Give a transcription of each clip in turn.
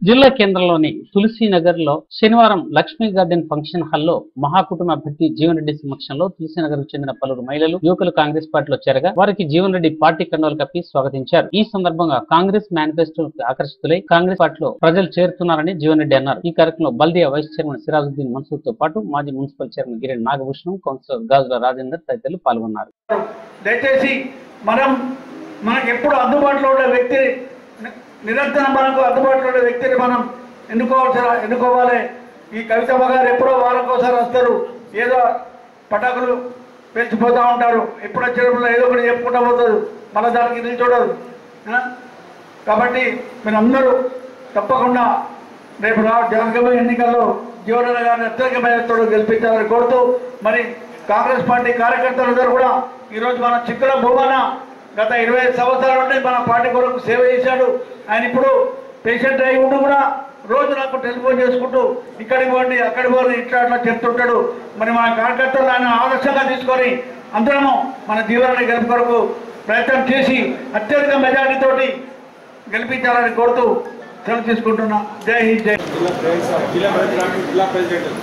జిల్లా కేంద్రంలోని తులసి నగర్ లో శనివారం లక్ష్మీ గార్డెన్ ఫంక్షన్ హాల్లో మహాకుటుంబ అభ్యర్థి జీవన్ రెడ్డి సమక్షంలో తులసి నగర్ కు చెందిన పలువురు మహిళలు యువకులు కాంగ్రెస్ పార్టీలో చేరగా వారికి జీవన్ రెడ్డి పార్టీ కండువాలు కప్పి స్వాగతించారు ఈ సందర్భంగా కాంగ్రెస్ మేనిఫెస్టో ఆకర్షితులై కాంగ్రెస్ పార్టీలో ప్రజలు చేరుతున్నారని జీవన్ రెడ్డి అన్నారు ఈ కార్యక్రమంలో బల్దియా వైస్ చైర్మన్ సిరాజుద్దీన్ మన్సూర్ తో పాటు మాజీ మున్సిపల్ చైర్మన్ గిరణ్ నాగభూషణం కౌన్సిలర్ గాజుల రాజేందర్ తదితరులు పాల్గొన్నారు దయచేసి మనం మనకు ఎప్పుడు అందుబాటులో ఉండే వ్యక్తిని ని- నిరంతరం మనకు అందుబాటులో ఉండే వ్యక్తిని మనం ఎన్నుకోవాల్సిన ఎన్నుకోవాలి ఈ కవితమ్మ గారు ఎప్పుడో వారంకోసారి వస్తారు ఏదో పటాకులు పెంచిపోతూ ఉంటారు ఎప్పుడు వచ్చినప్పుడు ఏదో ఒకటి చెప్పుకుంటూ పోతారు మళ్ళీ దానికి నిల్చోడదు ఆ? కాబట్టి మీరందరూ తప్పకుండా రేపు రా జరగబోయే ఎన్నికల్లో జీవన గారిని అత్యధికమైన గెలిపించాలని కోరుతూ మరి కాంగ్రెస్ పార్టీ కార్యకర్తలందరూ కూడా ఈరోజు మన చిక్కుల భూమన గత ఇరవై ఐదు సంవత్సరాల నుండి మన పార్టీ కొరకు సేవ చేశాడు ఆయన ఇప్పుడు పేషెంట్ అయి ఉండి కూడా రోజు నాకు టెలిఫోన్ చేసుకుంటూ ఇక్కడికి పోండి అక్కడికి పోండి ఇట్లా అట్లా చెప్తుంటాడు మరి మన కార్యకర్తలు ఆయన ఆదర్శంగా తీసుకొని అందరము మన జీవనాన్ని గెలుపు కొరకు ప్రయత్నం చేసి అత్యధిక మెజార్టీతోటి గెలిపించాలని కోరుతూ సెలవు తీసుకుంటున్నా జై హింద్ జై జిల్లా ప్రెసిడెంట్ జిల్లా ప్రెసిడెంట్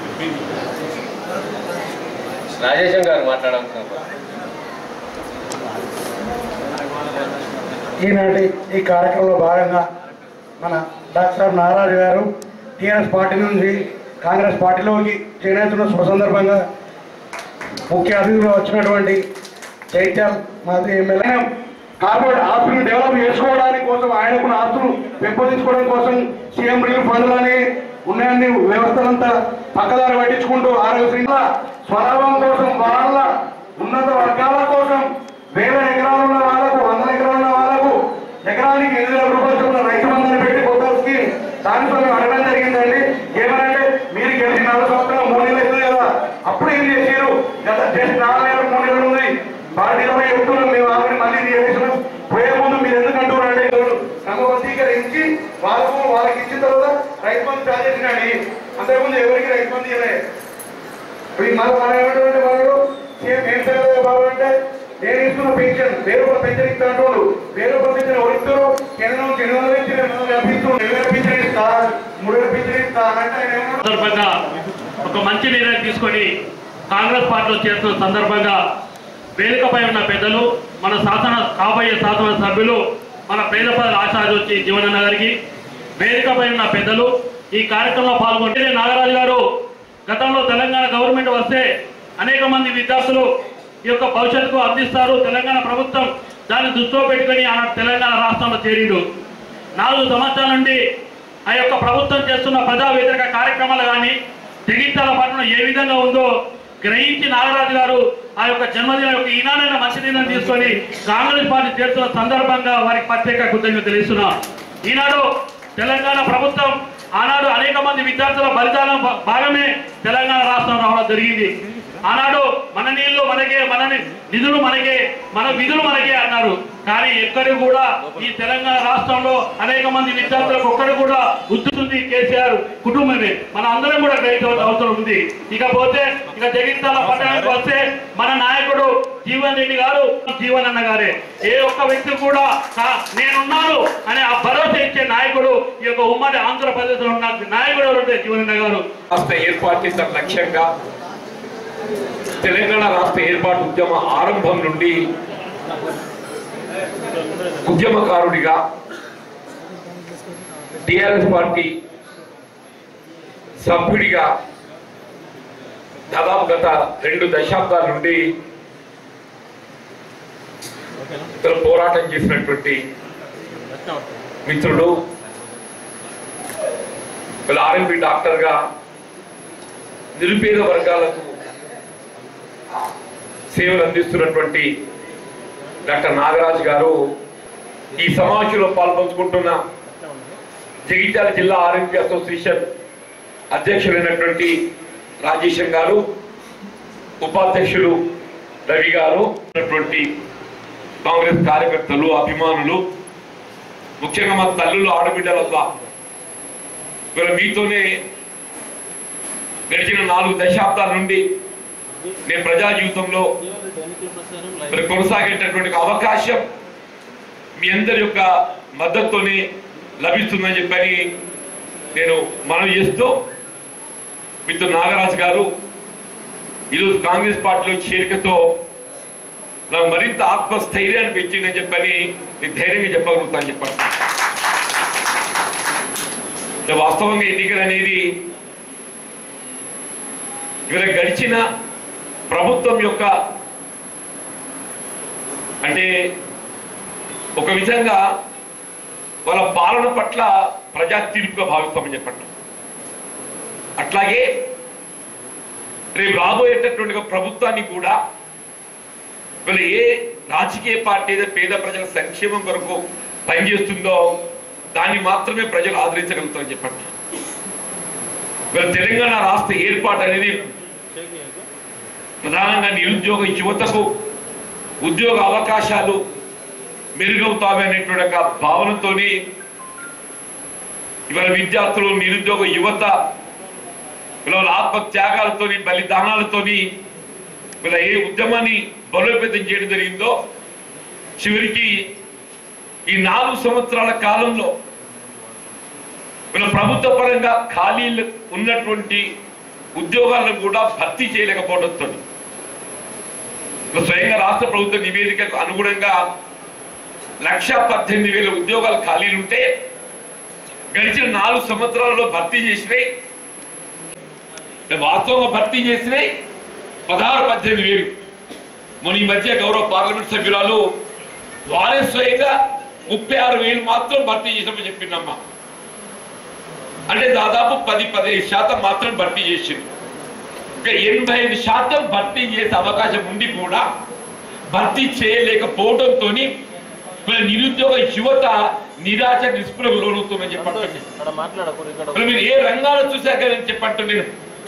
రాజేశం గారు మాట్లాడాల్సిన ఈనాటి ఈ కార్యక్రమంలో భాగంగా మన డాక్టర్ నారాజు గారు టీఆర్ఎస్ పార్టీ నుంచి కాంగ్రెస్ పార్టీలోకి చేనేతున్న శుభ సందర్భంగా ముఖ్య అతిథిగా వచ్చినటువంటి చైత్యాల్ మాది ఎమ్మెల్యే కార్పొరేట్ ఆస్తులను డెవలప్ చేసుకోవడానికి కోసం ఆయనకున్న ఆస్తులు పెంపొందించుకోవడం కోసం సీఎం రిలీఫ్ ఫండ్లని ఉన్నాయన్ని వ్యవస్థలంతా పక్కదారి పట్టించుకుంటూ ఆరోగ్య స్వలాభం కోసం వాళ్ళ ఉన్నత వర్గాల కోసం వేల ఎకరాలు ఉన్న వాళ్ళకు వందల ఎకరాలు ఉన్న వాళ్ళకు ఎకరానికి ఎనిమిది వేల రూపాయలు చొప్పున రైతు బంధుని పెట్టి కొత్త స్కీమ్ దానితో మేము అడగడం జరిగిందండి ఏమనంటే మీరు గెలిచి నాలుగు సంవత్సరాలు మూడు నెలలు అవుతుంది కదా అప్పుడు ఏం చేశారు గత జస్ట్ నాలుగు నెలలు మూడు నెలలు ఉంది పార్టీలో చెప్తున్నాం మేము ఆవిడ మళ్ళీ చేసినాం పోయే ముందు మీరు ఎందుకు అంటున్నారంటే క్రమబద్ధీకరించి వాళ్ళకు వాళ్ళకి ఇచ్చిన తర్వాత రైతు బంధు స్టార్ట్ చేసినాడు అంతకుముందు ఎవరికి రైతు బంధు ఇవ్వలేదు ఇప్పుడు మన మన ఏమంటారంటే వాళ్ళు సీఎం ఏం చేయలేదు బాబు అంటే నేను ఇస్తున్న పెన్షన్ వేరే ఒక పెన్షన్ ఇస్తా అంటున్నారు వేరే ఒక పెన్షన్ ఎవరు ఇస్తారు కేంద్రం జనవరి నుంచి నేను వ్యాపిస్తున్నాను రెండు వేల పెన్షన్ ఇస్తా మూడు వేల పెన్షన్ ఇస్తా అని అంటే ఆయన ఏమన్నారు? సందర్భంగా ఒక మంచి నిర్ణయం తీసుకొని కాంగ్రెస్ పార్టీలో చేస్తున్న సందర్భంగా వేదికపై ఉన్న పెద్దలు మన శాసన కాబోయే శాసన సభ్యులు మన పేదపల్లి ఆశాజ్ వచ్చి జీవనన్న గారికి వేదికపై ఉన్న పెద్దలు ఈ కార్యక్రమంలో పాల్గొంటే నాగరాజు గారు గతంలో తెలంగాణ గవర్నమెంట్ వస్తే అనేక మంది విద్యార్థులు ఈ యొక్క భవిష్యత్తుకు అందిస్తారు తెలంగాణ ప్రభుత్వం దాన్ని దృష్టిలో పెట్టుకొని ఆనాడు తెలంగాణ రాష్ట్రంలో చేరిండు నాలుగు సంవత్సరాల నుండి ఆ యొక్క ప్రభుత్వం చేస్తున్న ప్రజా వ్యతిరేక కార్యక్రమాలు కానీ జగిత్యాల పట్టణం ఏ విధంగా ఉందో గ్రహించి నాగరాజు గారు ఆ యొక్క జన్మదిన యొక్క ఈనాడైన మంచి నిర్ణయం తీసుకొని కాంగ్రెస్ పార్టీ చేస్తున్న సందర్భంగా వారికి ప్రత్యేక కృతజ్ఞత తెలుస్తున్నా ఈనాడు తెలంగాణ ప్రభుత్వం ఆనాడు అనేక మంది విద్యార్థుల బలిదానం భా- భాగమే తెలంగాణ రాష్ట్రం రావడం జరిగింది ఆనాడు మన నీళ్లు మనకే మన ని- నిధులు మనకే మన విధులు మనకే అన్నారు కానీ ఎక్కడి కూడా ఈ తెలంగాణ రాష్ట్రంలో అనేక మంది విద్యార్థులకు ఒక్కడు కూడా గుర్తుంది కేసీఆర్ కుటుంబమే మన అందరం కూడా గ్రహించవలసిన అవసరం ఉంది ఇకపోతే ఇక జగిత్యాల పట్టణానికి వస్తే మన నాయకుడు జీవన్ రెడ్డి గారు జీవన్ అన్న గారే ఏ ఒక్క వ్యక్తి కూడా కా- నేనున్నాను అనే ఆ భరోసా ఇచ్చే నాయకుడు ఈ యొక్క ఉమ్మడి ఆంధ్రప్రదేశ్ లో ఉన్న నాయకుడు ఎవరంటే జీవన్ అన్న గారు రాష్ట్ర ఏర్పాటు తన లక్ష్యంగా తెలంగాణ రాష్ట్ర ఏర్పాటు ఉద్యమ ఆరంభం నుండి ఉద్యమకారుడిగా టిఆర్ఎస్ పార్టీ సభ్యుడిగా దాదాపు గత రెండు దశాబ్దాల నుండి ఇతను పోరాటం చేసినటువంటి మిత్రుడు వీళ్ళ ఆర్ఎంపీ డాక్టర్గా నిరుపేద వర్గాలకు సేవలు అందిస్తున్నటువంటి డాక్టర్ నాగరాజు గారు ఈ సమావేశంలో పాల్పంచుకుంటున్న జగిత్యాల జిల్లా ఆర్ఎంపీ అసోసియేషన్ అధ్యక్షులైనటువంటి రాజేశం గారు ఉపాధ్యక్షులు రవి గారు ఉన్నటువంటి కాంగ్రెస్ కార్యకర్తలు అభిమానులు ముఖ్యంగా మా తల్లులు ఆడబిడ్డలల్లా ఇవాళ మీతోనే గడిచిన నాలుగు దశాబ్దాల నుండి నేను ప్రజా జీవితంలో మరి కొనసాగేటటువంటి ఒక అవకాశం మీ అందరి యొక్క మద్దతుతోనే లభిస్తుందని చెప్పని నేను మనం చేస్తూ మిత్రుడు నాగరాజు గారు ఈరోజు కాంగ్రెస్ పార్టీలో చేరికతో నాకు మరింత ఆత్మస్థైర్యాన్ని పెంచిందని చెప్పని నేను ధైర్యంగా చెప్పగలుగుతాను చెప్పండి అంటే వాస్తవంగా ఎన్నికలు అనేది ఇవాళ గడిచిన ప్రభుత్వం యొక్క అంటే ఒక విధంగా వాళ్ళ పాలన పట్ల ప్రజా తీర్పుగా భావిస్తామని చెప్పండి అట్లాగే రేపు రాబోయేటటువంటి ఒక ప్రభుత్వాన్ని కూడా వీళ్ళు ఏ రాజకీయ పార్టీ అయితే పేద ప్రజల సంక్షేమం కొరకు పనిచేస్తుందో దాన్ని మాత్రమే ప్రజలు ఆదరించగలుగుతారని చెప్పండి వీళ్ళ తెలంగాణ రాష్ట్ర ఏర్పాటు అనేది ప్రధానంగా నిరుద్యోగ యువతకు ఉద్యోగ అవకాశాలు మెరుగవుతావి అనేటువంటి ఒక భావనతోని ఇవాళ విద్యార్థులు నిరుద్యోగ యువత వీళ్ళ ఆత్మ త్యాగాలతోని బలిదానాలతోని వీళ్ళ ఏ ఉద్యమాన్ని బలోపేతం చేయడం జరిగిందో చివరికి ఈ నాలుగు సంవత్సరాల కాలంలో వీళ్ళ ప్రభుత్వ పరంగా ఖాళీలు ఉన్నటువంటి ఉద్యోగాలను కూడా భర్తీ చేయలేకపోవడంతో స్వయంగా రాష్ట్ర ప్రభుత్వ నివేదికకు అనుగుణంగా లక్ష పద్దెనిమిది వేల ఉద్యోగాలు ఖాళీలు ఉంటే గడిచిన నాలుగు సంవత్సరాలలో భర్తీ చేసినాయి వాస్తవంగా భర్తీ చేసినాయి పదహారు పద్దెనిమిది వేలు మన ఈ మధ్య గౌరవ పార్లమెంట్ సభ్యురాలు వారే స్వయంగా ముప్పై ఆరు వేలు మాత్రం భర్తీ చేసామని చెప్పిందమ్మా అంటే దాదాపు పది పదిహేను శాతం మాత్రం భర్తీ చేసింది ఇంకా ఎనభై ఐదు శాతం భర్తీ చేసే అవకాశం ఉండి కూడా భర్తీ చేయలేకపోవడంతో నిరుద్యోగ యువత నిరాశ నిస్పృహకు లోనవుతుందని చెప్పండి మరి మీరు ఏ రంగాలు చూశాక నేను చెప్పంటు నేను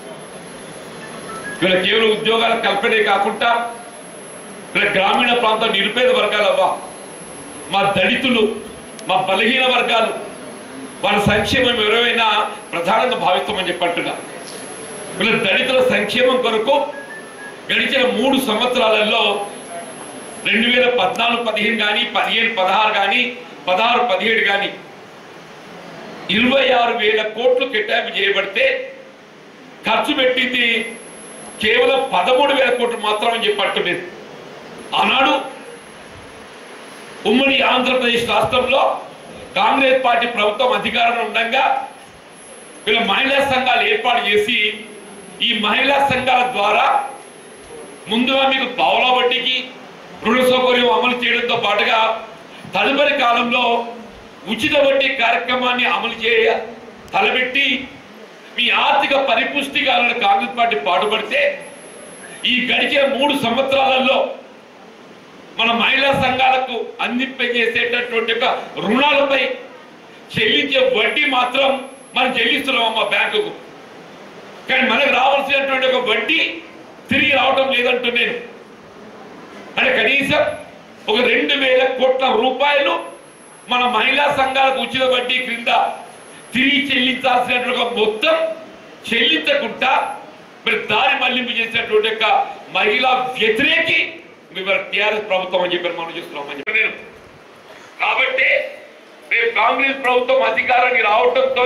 వీళ్ళ కేవలం ఉద్యోగాల కల్పనే కాకుండా వీళ్ళ గ్రామీణ ప్రాంత నిరుపేద వర్గాలవ్వా మా దళితులు మా బలహీన వర్గాలు వాళ్ళ సంక్షేమం ఎవరైనా ప్రధానంగా భావిస్తామని చెప్పంటున్నా వీళ్ళ దళితుల సంక్షేమం కొరకు గడిచిన మూడు సంవత్సరాలలో రెండు వేల పద్నాలుగు పదిహేను కానీ పదిహేను పదహారు కానీ పదహారు పదిహేడు కానీ ఇరవై ఆరు వేల కోట్లు కేటాయింపు చేయబడితే ఖర్చు పెట్టింది కేవలం పదమూడు వేల కోట్లు మాత్రమే చెప్పట్టులేదు ఆనాడు ఉమ్మడి ఆంధ్రప్రదేశ్ రాష్ట్రంలో కాంగ్రెస్ పార్టీ ప్రభుత్వం అధికారంలో ఉండగా వీళ్ళ మహిళా సంఘాలు ఏర్పాటు చేసి ఈ మహిళా సంఘాల ద్వారా ముందుగా మీకు పావులా వడ్డీకి రుణ సౌకర్యం అమలు చేయడంతో పాటుగా తదుపరి కాలంలో ఉచిత వడ్డీ కార్యక్రమాన్ని అమలు చేయ తలబెట్టి మీ ఆర్థిక పరిపుష్టి కావాలని కాంగ్రెస్ పార్టీ పాటుపడితే ఈ గడిచిన మూడు సంవత్సరాలలో మన మహిళా సంఘాలకు అందింపజేసేటటువంటి ఒక రుణాలపై చెల్లించే వడ్డీ మాత్రం మనం చెల్లిస్తున్నాం అమ్మ బ్యాంకుకు కానీ మనకు రావాల్సినటువంటి ఒక వడ్డీ తిరిగి రావడం లేదంటూ నేను అంటే కనీసం ఒక రెండు వేల కోట్ల రూపాయలు మన మహిళా సంఘాలకు ఉచిత వడ్డీ క్రింద తిరిగి చెల్లించాల్సినటువంటి ఒక మొత్తం చెల్లించకుండా మరి దారి మళ్లింపు చేసినటువంటి యొక్క మహిళా వ్యతిరేకి మిమ్మల్ని టిఆర్ఎస్ ప్రభుత్వం అని చెప్పి మనం చూస్తున్నామని చెప్పి నేను కాబట్టి రేపు కాంగ్రెస్ ప్రభుత్వం అధికారానికి రావడంతో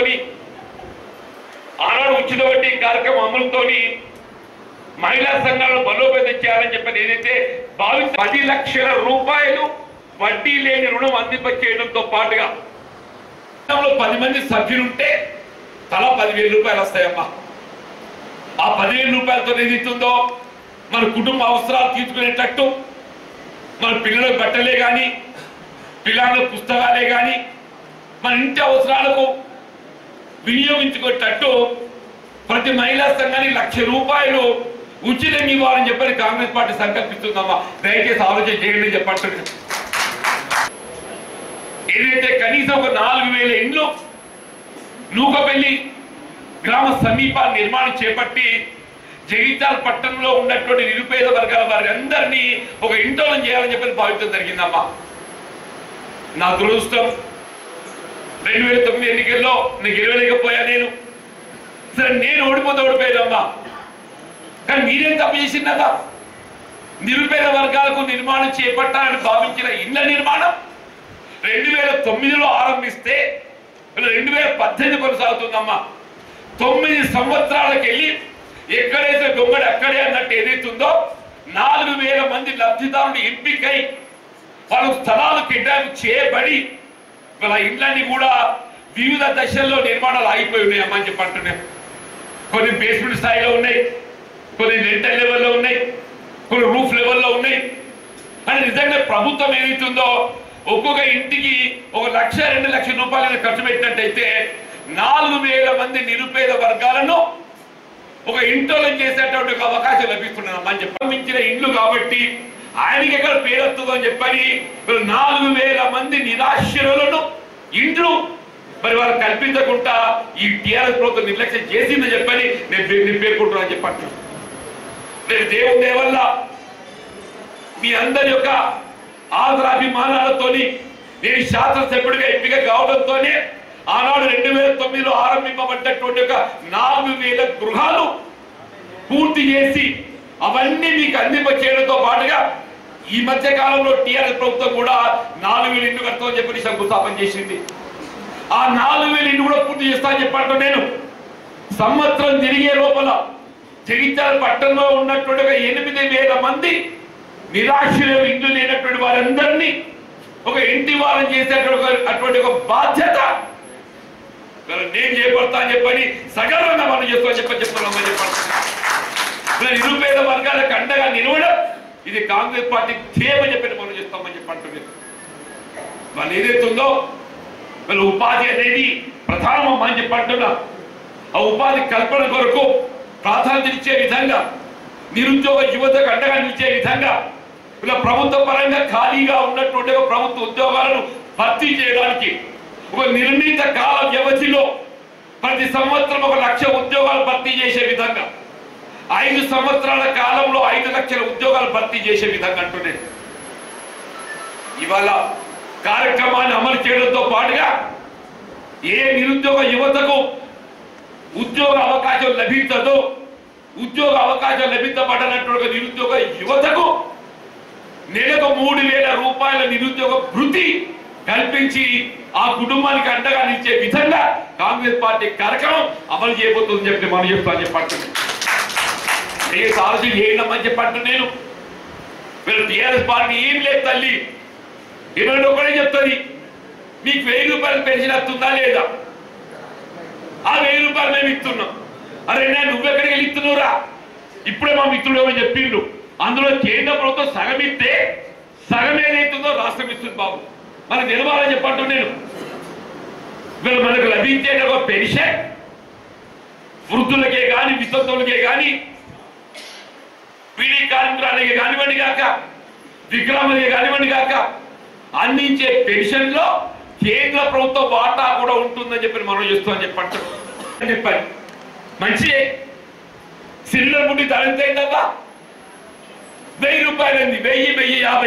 ఆనాడు ఉచిత వడ్డీ కార్యక్రమం అమలుతోని మహిళా సంఘాలను బలోపేతం చేయాలని చెప్పి ఏదైతే భావి పది లక్షల రూపాయలు వడ్డీ లేని రుణం అందింపచేయడంతో పాటుగా కుటుంబంలో పది మంది సభ్యులుంటే తలా పదివేల రూపాయలు వస్తాయమ్మా ఆ పదివేల రూపాయలతో ఏదైతుందో మన కుటుంబ అవసరాలు తీర్చుకునేటట్టు మన పిల్లలకు బట్టలే కానీ పిల్లల పుస్తకాలే కానీ మన ఇంటి అవసరాలకు వినియోగించుకునేటట్టు ప్రతి మహిళా సంఘానికి లక్ష రూపాయలు ఉచితంగా ఇవ్వాలని చెప్పని కాంగ్రెస్ పార్టీ సంకల్పిస్తుందమ్మా దయచేసి ఆలోచన చేయండి అని చెప్పండి ఏదైతే కనీసం ఒక నాలుగు వేల ఇండ్లు నూకపల్లి గ్రామ సమీప నిర్మాణం చేపట్టి జగిత్యాల పట్టణంలో ఉన్నటువంటి నిరుపేద వర్గాల వారి అందరినీ ఒక ఇంటోలం చేయాలని చెప్పి భావించడం జరిగిందమ్మా నా దురదృష్టం రెండు వేల తొమ్మిది ఎన్నికల్లో నేను గెలవలేకపోయా నేను సరే నేను ఓడిపోతే ఓడిపోయానమ్మా కానీ మీరేం తప్పు చేసిందా నిరుపేద వర్గాలకు నిర్మాణం చేపట్టాలని భావించిన ఇళ్ల నిర్మాణం రెండు వేల తొమ్మిదిలో ఆరంభిస్తే ఇలా రెండు వేల పద్దెనిమిది కొనసాగుతుందమ్మా తొమ్మిది సంవత్సరాలకు వెళ్ళి ఎక్కడైతే దొంగడు అక్కడే అన్నట్టు ఏదైతుందో నాలుగు వేల మంది లబ్ధిదారులు ఎంపికై వాళ్ళ స్థలాలు కేటాయింపు చేయబడి వాళ్ళ ఇండ్లన్నీ కూడా వివిధ దశల్లో నిర్మాణాలు ఆగిపోయి ఉన్నాయి అమ్మని చెప్పి అంటున్నాం కొన్ని బేస్మెంట్ స్థాయిలో ఉన్నాయి కొన్ని రెంటల్ లెవెల్లో ఉన్నాయి కొన్ని రూఫ్ లెవెల్లో ఉన్నాయి అని నిజంగా ప్రభుత్వం ఏదైతుందో ఒక్కొక్క ఇంటికి ఒక లక్ష రెండు లక్షల రూపాయలు ఖర్చు పెట్టినట్టయితే నాలుగు వేల మంది నిరుపేద వర్గాలను ఒక ఇంట్లో చేసేటువంటి ఒక అవకాశం లభిస్తున్నది అని చెప్పి మించిన ఇండ్లు కాబట్టి ఆయనకి ఎక్కడ పేరొస్తుందో అని చెప్పని మరి నాలుగు వేల మంది నిరాశ్రులను ఇండ్లు మరి వాళ్ళు కల్పించకుండా ఈ టీఆర్ఎస్ ప్రభుత్వం నిర్లక్ష్యం చేసిందని చెప్పని నేను పే- నేను పేర్కొంటున్నాను చెప్పండి రేపు దేవుని దయ వల్ల మీ అందరి యొక్క ఆదరాభిమానాలతోని నేను శాసనసభ్యుడిగా ఎంపిక కావడంతోనే ఆనాడు రెండు వేల తొమ్మిదిలో ఆరంభింపబడ్డటువంటి ఒక నాలుగు వేల గృహాలు పూర్తి చేసి అవన్నీ మీకు అందింప చేయడంతో పాటుగా ఈ మధ్య కాలంలో టీఆర్ఎస్ ప్రభుత్వం కూడా నాలుగు వేలు ఇండ్లు కడతామని చెప్పి శంకుస్థాపన చేసింది ఆ నాలుగు వేలు ఇండ్లు కూడా పూర్తి చేస్తా అని చెప్పంటూ నేను సంవత్సరం తిరిగే లోపల జగిత్యాల పట్టణంలో ఉన్నటువంటి ఒక ఎనిమిది వేల మంది నిరాశ్రయులు ఇండ్లు లేనటువంటి వారందరినీ ఒక ఇంటి వారం చేసేటువంటి ఒక- అటువంటి ఒక బాధ్యత మరి నేను చేపడతా అని చెప్పని సగర్వంగా మనం చేస్తా చెప్పని చెప్తున్నామని చెప్పండి మరి నిరుపేద వర్గాలకు అండగా నిలవడం ఇది కాంగ్రెస్ పార్టీ ధ్యేయమని చెప్పి మనం చేస్తామని చెప్పి అంటున్నారు వాళ్ళు ఏదైతుందో వీళ్ళ ఉపాధి అనేది ప్రధానమమ్మా అని చెప్పి అంటున్నా ఆ ఉపాధి కల్పన కొరకు ప్రాధాన్యత ఇచ్చే విధంగా నిరుద్యోగ యువతకు అండగా నిలిచే విధంగా ఇలా ప్రభుత్వ పరంగా ఖాళీగా ఉన్నటువంటి ఒక ప్రభుత్వ ఉద్యోగాలను భర్తీ చేయడానికి ఒక నిర్ణీత కాల వ్యవధిలో ప్రతి సంవత్సరం ఒక లక్ష ఉద్యోగాలు భర్తీ చేసే విధంగా ఐదు సంవత్సరాల కాలంలో ఐదు లక్షల ఉద్యోగాలు భర్తీ చేసే విధంగా అంటున్నాడు ఇవాళ కార్యక్రమాన్ని అమలు చేయడంతో పాటుగా ఏ నిరుద్యోగ యువతకు ఉద్యోగ అవకాశం లభించదో ఉద్యోగ అవకాశం లభించబడనటువంటి ఒక నిరుద్యోగ యువతకు నెలకు మూడు వేల రూపాయల నిరుద్యోగ భృతి కల్పించి ఆ కుటుంబానికి అండగా నిలిచే విధంగా కాంగ్రెస్ పార్టీ కార్యక్రమం అమలు చేయబోతుందని చెప్పి మనం చెప్తాను చెప్పండి ఏ సారథి చేయడమని చెప్పంటు నేను వీళ్ళు టీఆర్ఎస్ పార్టీ ఏం లేదు తల్లి ఏమైనా ఒకటే చెప్తుంది మీకు వెయ్యి రూపాయలు పెన్షన్ వస్తుందా లేదా ఆ వెయ్యి రూపాయలు మేము ఇస్తున్నాం అరే నేను నువ్వెక్కడికి వెళ్ళి ఇస్తున్నావురా ఇప్పుడే మా మిత్రుడు ఏమో చెప్పిండు అందులో కేంద్ర ప్రభుత్వం సగం ఇస్తే సగం ఏదైతుందో రాష్ట్రం ఇస్తుంది బాబు మనకు తెలవాలని చెప్పంటూ నేను వీళ్ళు మనకు లభించే ఒక పెన్షన్ వృద్ధులకే కానీ వితంతువులకే కానీ పీడీ కార్మికురాలకే కానివ్వండి కాక విక్రమలకే కానివ్వండి కాక అందించే పెన్షన్ లో కేంద్ర ప్రభుత్వ వాటా కూడా ఉంటుందని చెప్పి మనం చేస్తామని చెప్పంట అని చెప్పాలి మంచిదే సిలిండర్ ముట్టి ధర ఎంత అయిందమ్మా వెయ్యి రూపాయలైంది వెయ్యి వెయ్యి యాభై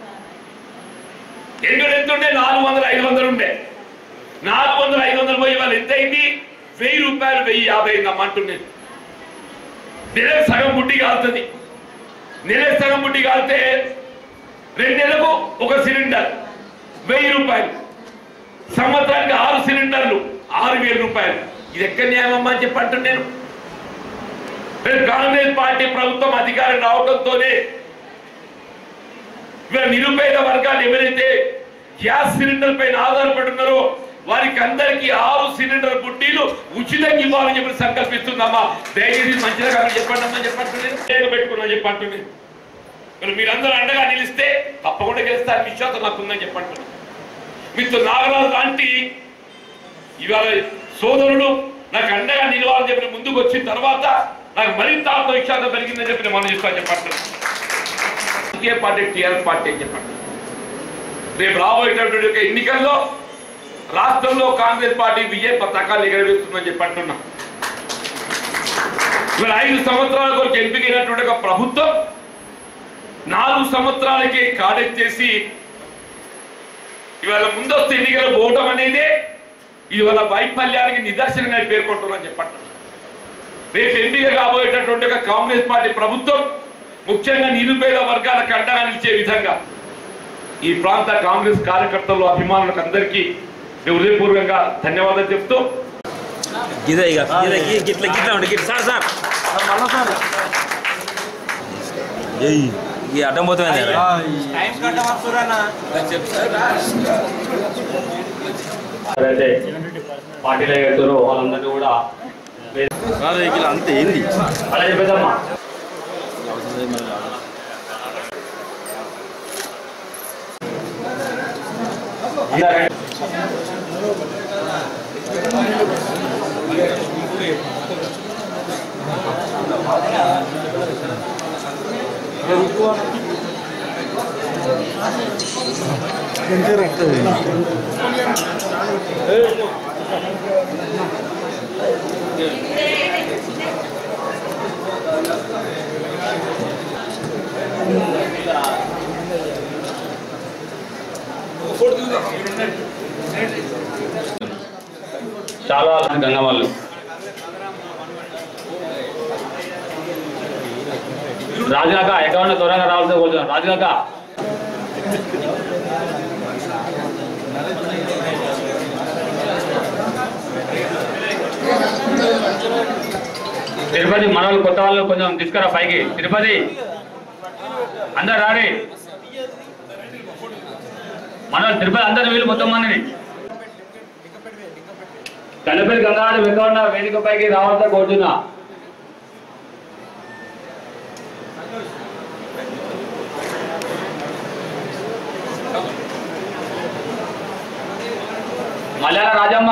ఎక్కడ ఎంత ఉండే నాలుగు వందల ఐదు వందలు ఉండే నాలుగు వందల ఐదు వందలు పోయి వాళ్ళు ఎంత అయింది వెయ్యి రూపాయలు వెయ్యి యాభై అయిందమ్మా అంటున్నాను నెలకు సగం బుడ్డి కాలుతుంది నెలకు సగం బుడ్డి కాలితే రెండు నెలలకు ఒక సిలిండర్ వెయ్యి రూపాయలు సంవత్సరానికి ఆరు సిలిండర్లు ఆరు వేల రూపాయలు ఇది ఎక్కడ న్యాయమమ్మా అని చెప్పంటు నేను రేపు కాంగ్రెస్ పార్టీ ప్రభుత్వం అధికారం రావడంతోనే వీళ్ళ నిరుపేద వర్గాలు ఎవరైతే గ్యాస్ సిలిండర్ పైన ఆధారపడి ఉన్నారో వారికి అందరికీ ఆరు సిలిండర్ బుడ్డీలు ఉచితంగా ఇవ్వాలని చెప్పి సంకల్పిస్తుందమ్మా దయచేసి మంచిగా కాదు చెప్పండి అమ్మా చెప్పండి పెట్టుకున్నా చెప్పండి మరి మీరందరూ అండగా నిలిస్తే తప్పకుండా గెలుస్తారు విశ్వాసం నాకు ఉందని చెప్పండి మీతో నాగరాజు లాంటి ఇవాళ సోదరుడు నాకు అండగా నిలవాలని చెప్పి ముందుకు వచ్చిన తర్వాత నాకు మరింత ఆత్మవిశ్వాసం పెరిగిందని చెప్పి నేను మనం చేస్తాను చెప్పండి రాజకీయ పార్టీ టీఆర్ఎస్ పార్టీ అని చెప్పండి రేపు రాబోయేటటువంటి ఒక ఎన్నికల్లో రాష్ట్రంలో కాంగ్రెస్ పార్టీ విజయ పతాకాలు ఎగరవేస్తుందని చెప్పి అంటున్నా ఇవాళ ఐదు సంవత్సరాల కొరకు ఎంపికైనటువంటి ఒక ప్రభుత్వం నాలుగు సంవత్సరాలకి కాడెత్తేసి ఇవాళ ముందస్తు ఎన్నికలు పోవడం అనేది ఇవాళ వైఫల్యానికి నిదర్శనంగా పేర్కొంటున్నాను చెప్పండి రేపు ఎంపిక కాబోయేటటువంటి ఒక కాంగ్రెస్ పార్టీ ప్రభుత్వం ముఖ్యంగా నిరుపేద వర్గాలకు అండగా నిలిచే విధంగా ఈ ప్రాంత కాంగ్రెస్ కార్యకర్తలు అభిమానులకు అందరికీ నేను హృదయపూర్వకంగా ధన్యవాదాలు చెప్తూ ఇదే ఇక ఇదే గి- గిట్ల గిట్ల ఉండి గిట్ల సార్ సార్ ఏయ్ ఈ అడ్డం పోతుంది అయితే పార్టీలో ఎత్తురు వాళ్ళందరినీ కూడా అంతే ఏంది అలా చెప్పేదమ్మా అందరూ చాలా గంగవాళ్ళు రాజుగాక ఎక్కడ త్వరగా రావాల్సి కొంచెం రాజుగాక తిరుపతి మన వాళ్ళు కొత్త వాళ్ళు కొంచెం తీసుకురా పైకి తిరుపతి అందరు రాడి మన వాళ్ళు తిరుపతి అందరు వీళ్ళు మొత్తం మందిని కన్నపల్లి గంగాధర వెంకన్న వేదిక పైకి రావాలని కోరుతున్నా మలయాళ రాజమ్మ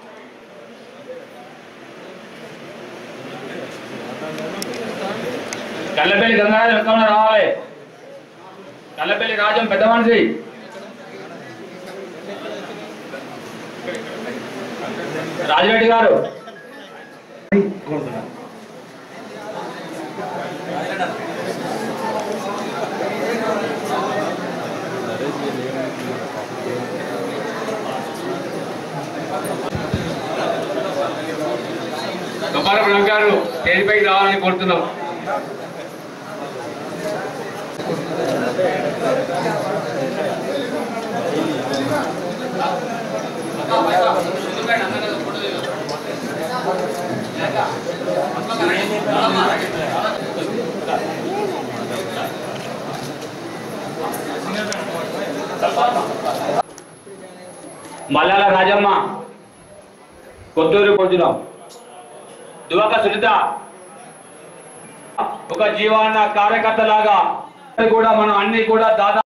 కల్లపల్లి గంగాధర వెంకన్న రావాలి కల్లపల్లి రాజం పెద్ద మనిషి రాజిరెడ్డి గారు దుబార బ్రహ్మ గారు స్టేజ్ పైకి రావాలని కోరుతున్నాం మల్లాల రాజమ్మ కొత్తూరు కొంచున్నాం దువక సునీత ఒక జీవాన్న కార్యకర్త లాగా కూడా మనం అన్ని కూడా దాదాపు